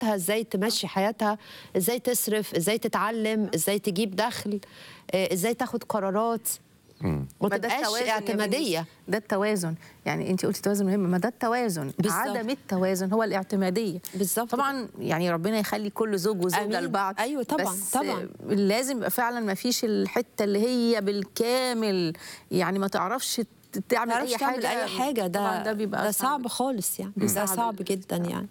حياتها ازاي تمشي حياتها ازاي تصرف ازاي تتعلم ازاي تجيب دخل آه، ازاي تاخد قرارات ما ما ده تبقاش التوازن يا اعتماديه بنيس. ده التوازن يعني انت قلتي توازن مهم ما ده التوازن بالظبط. عدم التوازن هو الاعتماديه بالظبط طبعا يعني ربنا يخلي كل زوج وزوجه آمين. لبعض أيوة طبعاً، بس طبعاً. لازم يبقى فعلا ما فيش الحته اللي هي بالكامل يعني ما تعرفش تعمل ما اي تعرفش حاجه تعمل اي حاجه طبعاً ده ده بيبقى ده صعب خالص يعني ده صعب صعب ال- جدا يعني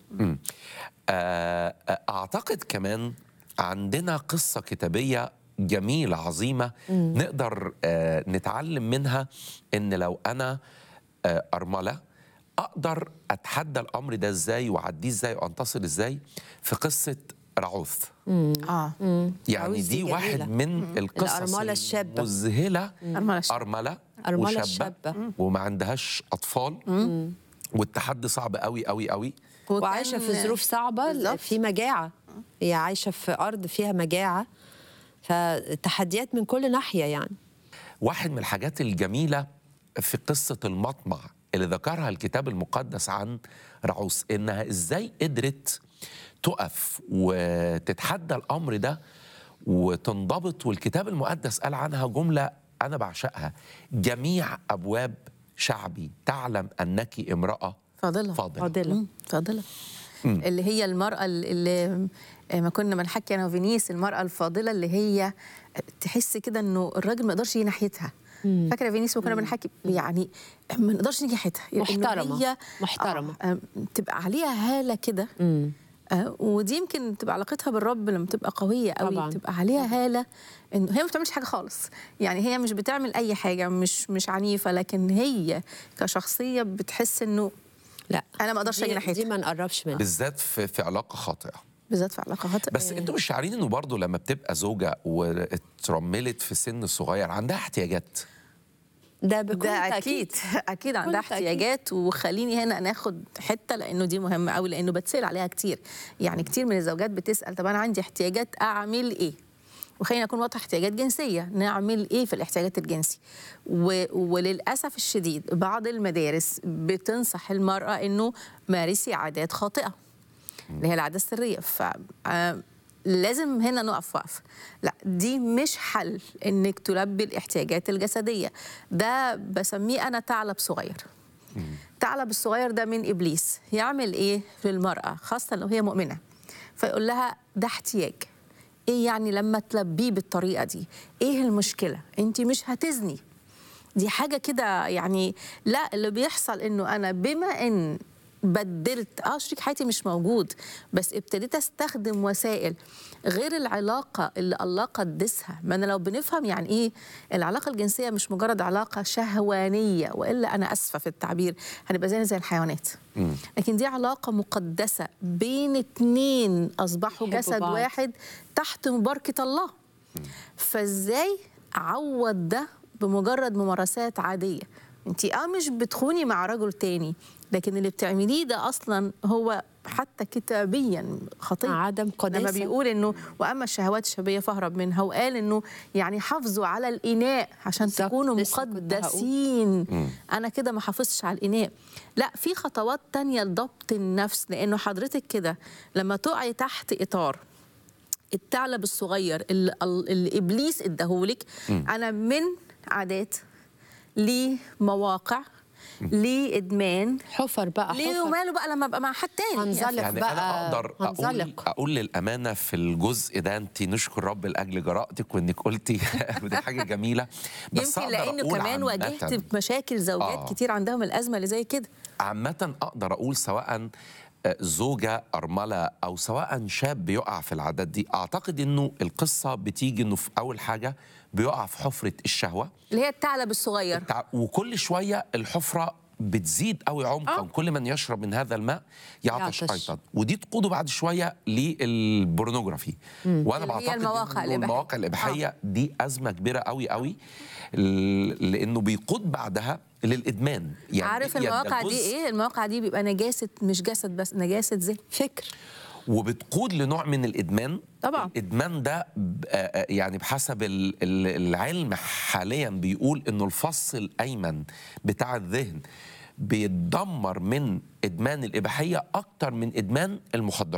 آه، آه، اعتقد كمان عندنا قصه كتابيه جميله عظيمه نقدر آه، نتعلم منها ان لو انا آه، ارمله اقدر اتحدى الامر ده ازاي واعديه ازاي وانتصر ازاي في قصه رعوث اه يعني رعوث دي دي واحد جميلة. من القصص الأرملة الشابة. مذهله أرملة الشابة. ارمله أرملة وشابه الشابة. وما عندهاش اطفال والتحدي صعب قوي قوي قوي وكان- وعايشه في ظروف صعبه بالظبط. في مجاعه هي عايشه في ارض فيها مجاعه فتحديات من كل ناحيه يعني واحد من الحاجات الجميلة في قصة المطمع اللي ذكرها الكتاب المقدس عن رعوس إنها إزاي قدرت تقف وتتحدى الأمر ده وتنضبط والكتاب المقدس قال عنها جملة أنا بعشقها جميع أبواب شعبي تعلم أنك امرأة فاضله فاضلة فاضله مم، فاضله اللي هي المرأة اللي ما كنا بنحكي أنا وفينيس المرأة الفاضلة اللي هي تحس كده إنه الراجل ما يقدرش يجي ناحيتها فاكرة يا فينيس وكنا بنحكي يعني ما نقدرش نيجي ناحيتها إنه محترمة. هي محترمة. آه آه، تبقى عليها هالة كده آه ودي يمكن تبقى علاقتها بالرب لما تبقى قوية قوي طبعاً. تبقى عليها هالة إنه هي ما بتعملش حاجة خالص يعني هي مش بتعمل أي حاجة مش مش عنيفة لكن هي كشخصية بتحس إنه لا أنا ما أقدرش أجي دي, ناحيتها دي ما نقربش منها بالذات في, في علاقة خاطئة بالذات في علاقات بس انتوا مش شاعرين انه برضه لما بتبقى زوجة واترملت في سن صغير عندها احتياجات ده بكل ده تأكيد. اكيد اكيد عندها بكل تأكيد. احتياجات وخليني هنا ناخد حته لانه دي مهمه قوي لانه بتسال عليها كتير يعني كتير من الزوجات بتسال طب انا عندي احتياجات اعمل ايه وخلينا نكون واضحه احتياجات جنسيه نعمل ايه في الاحتياجات الجنسي و... وللاسف الشديد بعض المدارس بتنصح المراه انه مارسي عادات خاطئه اللي هي العاده السريه ف آه، لازم هنا نقف وقف لا دي مش حل انك تلبي الاحتياجات الجسديه ده بسميه انا ثعلب صغير الثعلب الصغير ده من ابليس يعمل ايه في المراه خاصه لو هي مؤمنه فيقول لها ده احتياج ايه يعني لما تلبيه بالطريقه دي ايه المشكله انت مش هتزني دي حاجه كده يعني لا اللي بيحصل انه انا بما ان بدلت اه شريك حياتي مش موجود بس ابتديت استخدم وسائل غير العلاقه اللي الله قدسها ما انا لو بنفهم يعني ايه العلاقه الجنسيه مش مجرد علاقه شهوانيه والا انا اسفه في التعبير هنبقى زينا زي الحيوانات لكن دي علاقه مقدسه بين اتنين اصبحوا يحبوا جسد بعض. واحد تحت مباركه الله فازاي اعوض ده بمجرد ممارسات عاديه انت اه مش بتخوني مع رجل تاني لكن اللي بتعمليه ده اصلا هو حتى كتابيا خطير عدم قداسة. لما بيقول انه واما الشهوات الشبيه فاهرب منها وقال انه يعني حافظوا على الاناء عشان بالظبط، تكونوا لسه كنت هقول. مقدسين انا كده ما حافظتش على الاناء لا في خطوات تانية لضبط النفس لانه حضرتك كده لما تقعي تحت اطار الثعلب الصغير اللي, اللي ابليس اداهولك انا من عادات لمواقع لادمان حفر بقى ليه حفر وماله بقى لما ابقى مع حد تاني هنزلق يعني بقى انا اقدر اقول هنزلق اقول للامانه في الجزء ده انت نشكر رب لاجل جرأتك وانك قلتي ودي حاجه جميله بس يمكن أقدر لانه أقول كمان عامةً- واجهت مشاكل زوجات آه. كتير عندهم الازمه اللي زي كده عامة أقدر أقول سواء آه، زوجة أرملة أو سواء شاب بيقع في العادات دي أعتقد إنه القصة بتيجي إنه في أول حاجة بيقع في حفرة الشهوة اللي هي الثعلب الصغير تع- وكل شوية الحفرة بتزيد قوي عمقا آه. كل من يشرب من هذا الماء يعطش, يعطش. ايضا ودي تقوده بعد شويه للبورنوجرافي وانا اللي هي بعتقد المواقع إنه الإباحية. المواقع الاباحيه دي ازمه كبيره قوي قوي ل- لانه بيقود بعدها للادمان عارف يبقى المواقع دي جزء ايه المواقع دي بيبقى نجاسه مش جسد بس نجاسه ذهن فكر وبتقود لنوع من الادمان طبعاً. الادمان ده ب- آه، آه، يعني بحسب ال- ال- العلم حاليا بيقول انه الفص الايمن بتاع الذهن بيتدمر من ادمان الاباحيه اكتر من ادمان المخدرات